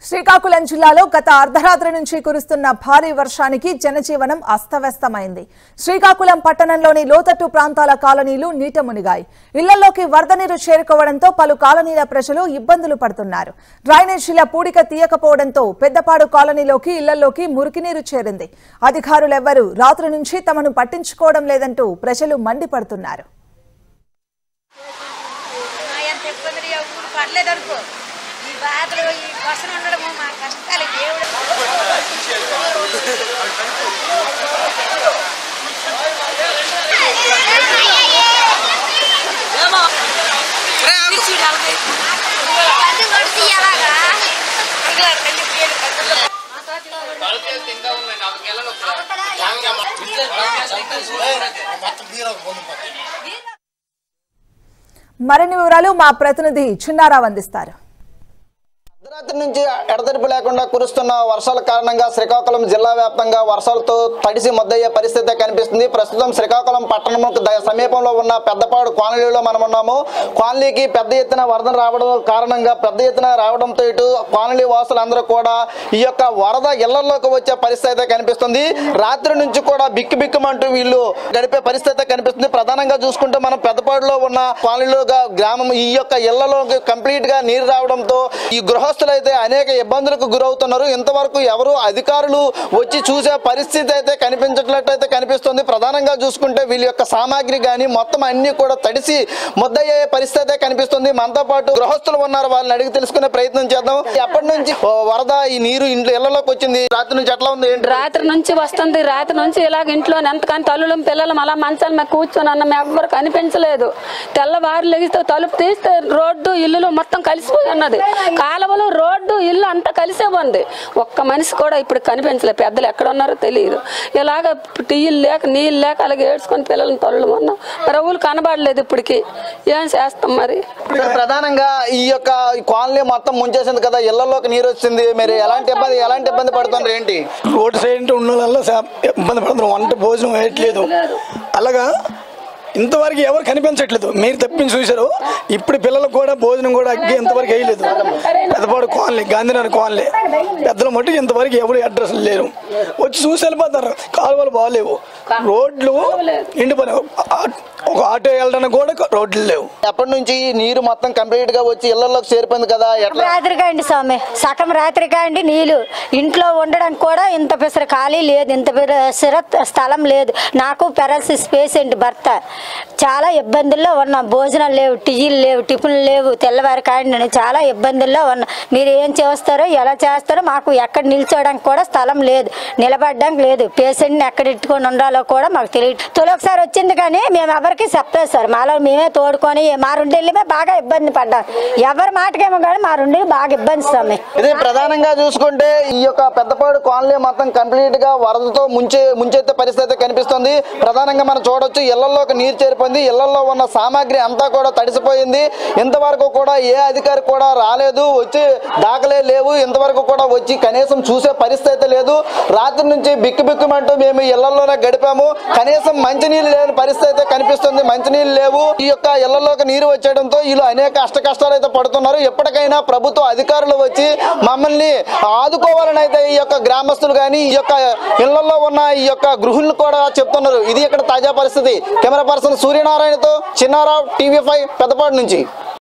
శ్రీకాకుళం జిల్లాలో గత అర్ధరాత్రి నుంచి కురుస్తున్న భారీ వర్షానికి జనజీవనం అస్తవ్యస్తమైంది శ్రీకాకుళం పట్టణంలోని లోతట్టు ప్రాంతాల కాలనీలు నీట మునిగాయి ఇళ్లలోకి వరద నీరు చేరుకోవడంతో పలు కాలనీల ప్రజలు ఇబ్బందులు పడుతున్నారు డ్రైనేజీల పూడిక తీయకపోవడంతో పెద్దపాడు కాలనీలోకి ఇళ్లలోకి మురికినీరు చేరింది అధికారులెవ్వరూ రాత్రి నుంచి తమను పట్టించుకోవడం లేదంటూ ప్రజలు మండిపడుతున్నారు మా ఎంత ఇబ్బంది ఊరు పడలేదు అనుకో ఈ బాధలు ఈ కోసం ఉండడము మా కష్టాలు దేవుడు చూడు అలాగే. అలాగే కళ్ళు పేరు కళ్ళు. మా తోటలో మరిన్ని వివరాలు మా ప్రతినిధి చిన్నారావు అందిస్తారు అర్ధరాత్రి నుంచి ఎడతెరిపి లేకుండా కురుస్తున్న వర్షాల కారణంగా శ్రీకాకుళం జిల్లా వ్యాప్తంగా వర్షాలతో తడిసి మొద్దయ్యే పరిస్థితి కనిపిస్తుంది ప్రస్తుతం శ్రీకాకుళం పట్టణంకు ద- సమీపంలో ఉన్న పెద్దపాడు కాలనీలో మనం ఉన్నాము కాలనీకి పెద్ద ఎత్తున వరద రావడం కారణంగా పెద్ద ఎత్తున రావడంతో ఇటు కాలనీ వాసులందరూ కూడా ఈ యొక్క వరద ఇళ్లలోకి వచ్చే పరిస్థితి అయితే కనిపిస్తుంది రాత్రి నుంచి కూడా బిక్కు బిక్కుమంటూ వీళ్ళు గడిపే పరిస్థితి కనిపిస్తుంది ప్రధానంగా చూసుకుంటే మనం పెద్దపాడులో ఉన్న కాలనీలో గా- గ్రామం ఈ యొక్క ఇళ్లలోకి కంప్లీట్ గా నీరు రావడంతో ఈ గృహస్థులు అయితే అనేక ఇబ్బందులకు గురవుతున్నారు ఇంతవరకు ఎవరు అధికారులు వచ్చి చూసే పరిస్థితి అయితే కనిపించట్లయితే కనిపిస్తుంది ప్రధానంగా చూసుకుంటే వీళ్ళ యొక్క సామాగ్రి కానీ మొత్తం అన్ని కూడా తడిసి ముద్దయ్యే పరిస్థితి అయితే కనిపిస్తుంది మనతో పాటు గృహస్థులు ఉన్నారు వాళ్ళని అడిగి తెలుసుకునే ప్రయత్నం చేద్దాం ఎప్పటి నుంచి ఓ వరద ఈ నీరు ఇంట్లో ఇళ్లలోకి వచ్చింది రాత్రి నుంచి ఎట్లా ఉంది ఏంటి రాత్రి నుంచి వస్తుంది రాత్రి నుంచి ఇలాగ ఇంట్లో ఎంతకని తల్లులం పిల్లలం అలా మంచాల మీద కూర్చొని అన్నం ఎవ్వరు కనిపించలేదు తెల్లవారు లెగిస్తే తలుపు తీస్తే రోడ్డు ఇల్లులు మొత్తం కలిసిపోయి ఉన్నది కాలువలు రోడ్డు ఇల్లు అంతా కలిసే ఉంది ఒక్క మనిషి కూడా ఇప్పుడు కనిపించలేదు పెద్దలు ఎక్కడ ఉన్నారో తెలియదు ఇలాగ టీలు లేక నీళ్ళు లేక అలాగే ఏడ్చుకొని పిల్లల్ని తల్లు ఉన్నాం రవ్వులు కనబడలేదు ఇప్పటికి ఏం చేస్తాం మరి ఇక్కడ ప్రధానంగా ఈ యొక్క ఈ కాలనీ మొత్తం ముంచేసింది కదా ఇళ్లలోకి నీరు వచ్చింది మీరు ఎలాంటి ఇబ్బంది ఎలాంటి ఇబ్బంది పడుతున్నారు ఏంటి రోడ్ సైడ్ ఉన్న వాళ్ళ ఇబ్బంది పడుతున్నారు వంట భోజనం వేయట్లేదు అలాగా ఇంతవరకు ఎవరు కనిపించట్లేదు మీరు తప్పించి చూశారు ఇప్పుడు పిల్లలకు కూడా భోజనం కూడా అగ్గి ఇంతవరకు వేయలేదు పెద్దపాడు కాలనీ గాంధీనగర్ కాలనీ పెద్దల మట్టుకు ఇంతవరకు ఎవరు అడ్రస్ లేరు వచ్చి చూసి వెళ్ళిపోతారు కాలువలు బాగాలేవు రోడ్లు ఎండిపోయినాయి ఆ- ఒక ఆటో వెళ్ళడానికి కూడా రోడ్లు లేవు ఎప్పటి నుంచి ఈ నీరు మొత్తం కంప్లీట్ గా వచ్చి ఇళ్లలోకి చేరిపోయింది కదా ఎట్లా రాత్రిగా అండి స్వామి సగం రాత్రిగా అండి నీళ్ళు ఇంట్లో ఉండడానికి కూడా ఇంత పిసర ఖాళీ లేదు ఇంత పిసర స్థలం లేదు నాకు పెరాలసిస్ పేషెంట్ భర్త చాలా ఇబ్బందుల్లో ఉన్నాం భోజనాలు లేవు టీలు లేవు టిఫిన్లు లేవు తెల్లవారి కాండి చాలా ఇబ్బందుల్లో ఉన్నాం మీరు ఏం చేస్తారో ఎలా చేస్తారో మాకు ఎక్కడ నిల్చోడానికి కూడా స్థలం లేదు నిలబడడానికి లేదు పేషెంట్ని ఎక్కడ ఇట్టుకొని ఉండాలో కూడా మాకు తెలియదు తొలి ఒకసారి వచ్చింది కానీ మేము ఎవరికి చెప్పలేదు సార్ మాలో మేమే తోడుకొని మా రెండేళ్ళమే బాగా ఇబ్బంది పడ్డాం ఎవరి మాటకేమో కానీ మా రెండేళ్ళు బాగా ఇబ్బంది స్వామి ఇది ప్రధానంగా చూసుకుంటే ఈ యొక్క పెద్దపాడు కాలనీ మొత్తం కంప్లీట్ గా వరదతో ముంచే ముంచెత్తే పరిస్థితి కనిపిస్తుంది ప్రధానంగా మనం చూడొచ్చు ఇళ్లలోకి నీరు చేరిపోయింది ఇళ్లలో ఉన్న సామాగ్రి అంతా కూడా తడిసిపోయింది ఇంతవరకు కూడా ఏ అధికారి కూడా రాలేదు వచ్చి దాఖలే లేవు ఇంతవరకు కూడా వచ్చి కనీసం చూసే పరిస్థితి లేదు రాత్రి నుంచి బిక్కు బిక్కుమంటూ మేము ఇళ్లలోనే గడిపాము కనీసం మంచినీళ్ళు లేని పరిస్థితి అయితే కనిపిస్తుంది మంచినీళ్ళు లేవు ఈ యొక్క ఇళ్లలోకి నీరు వచ్చేయడంతో వీళ్ళు అనేక అష్ట కష్టాలు అయితే పడుతున్నారు ఎప్పటికైనా ప్రభుత్వ అధికారులు వచ్చి మమ్మల్ని ఆదుకోవాలని అయితే ఈ యొక్క గ్రామస్తులు కానీ ఈ యొక్క ఇళ్లలో ఉన్న ఈ యొక్క గృహిణులు కూడా చెప్తున్నారు ఇది ఇక్కడ తాజా పరిస్థితి కెమెరా పర్సన్ సూర్యనారాయణతో చిన్నారావు టీవీ ఫైవ్ పెద్దపాడు నుంచి